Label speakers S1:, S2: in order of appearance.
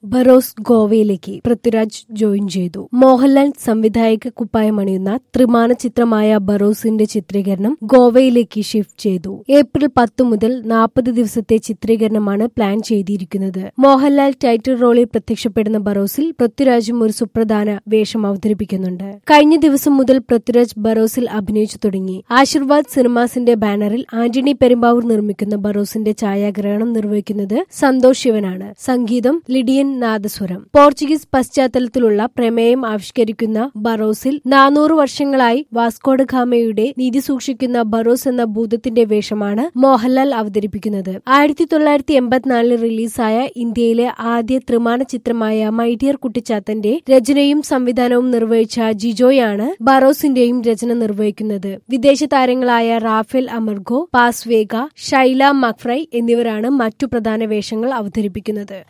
S1: Barroz ഗോവയിലേക്ക് Prithviraj join ചെയ്തു മോഹൻലാൽ സംവിധായക കുപ്പായമണിയുന്ന ത്രിമാന ചിത്രമായ ബറോസിന്റെ ചിത്രീകരണം ഗോവയിലേക്ക് ഷിഫ്റ്റ് ചെയ്തു ഏപ്രിൽ പത്ത് മുതൽ നാൽപ്പത് ദിവസത്തെ ചിത്രീകരണമാണ് പ്ലാൻ ചെയ്തിരിക്കുന്നത് മോഹൻലാൽ ടൈറ്റിൽ റോളിൽ പ്രത്യക്ഷപ്പെടുന്ന ബറോസിൽ പൃഥ്വിരാജും ഒരു സുപ്രധാന വേഷം അവതരിപ്പിക്കുന്നുണ്ട് കഴിഞ്ഞ ദിവസം മുതൽ പൃഥ്വിരാജ് ബറോസിൽ അഭിനയിച്ചു തുടങ്ങി ആശീർവാദ് സിനിമാസിന്റെ ബാനറിൽ ആന്റണി പെരുമ്പാവൂർ നിർമ്മിക്കുന്ന ബറോസിന്റെ ഛായാഗ്രഹണം നിർവഹിക്കുന്നത് സന്തോഷ് ശിവനാണ് സംഗീതം ലിഡിയൻ നാദസ്വരം പോർച്ചുഗീസ് പശ്ചാത്തലത്തിലുള്ള പ്രമേയം ആവിഷ്കരിക്കുന്ന ബറോസിൽ നാനൂറ് വർഷങ്ങളായി വാസ്കോഡ ഖാമയുടെ നീതി സൂക്ഷിക്കുന്ന ബറോസ് എന്ന ഭൂതത്തിന്റെ വേഷമാണ് മോഹൻലാൽ അവതരിപ്പിക്കുന്നത് ആയിരത്തി തൊള്ളായിരത്തി എൺപത്തിനാലിൽ റിലീസായ ഇന്ത്യയിലെ ആദ്യ ത്രിമാന ചിത്രമായ മൈഡിയർ കുട്ടിച്ചാത്തന്റെ രചനയും സംവിധാനവും നിർവഹിച്ച ജിജോയാണ് ബറോസിന്റെയും രചന നിർവഹിക്കുന്നത് വിദേശ താരങ്ങളായ റാഫേൽ അമർഗോ പാസ്വേഗ ഷൈല മക്ഫ്രൈ എന്നിവരാണ് മറ്റു പ്രധാന വേഷങ്ങൾ അവതരിപ്പിക്കുന്നത്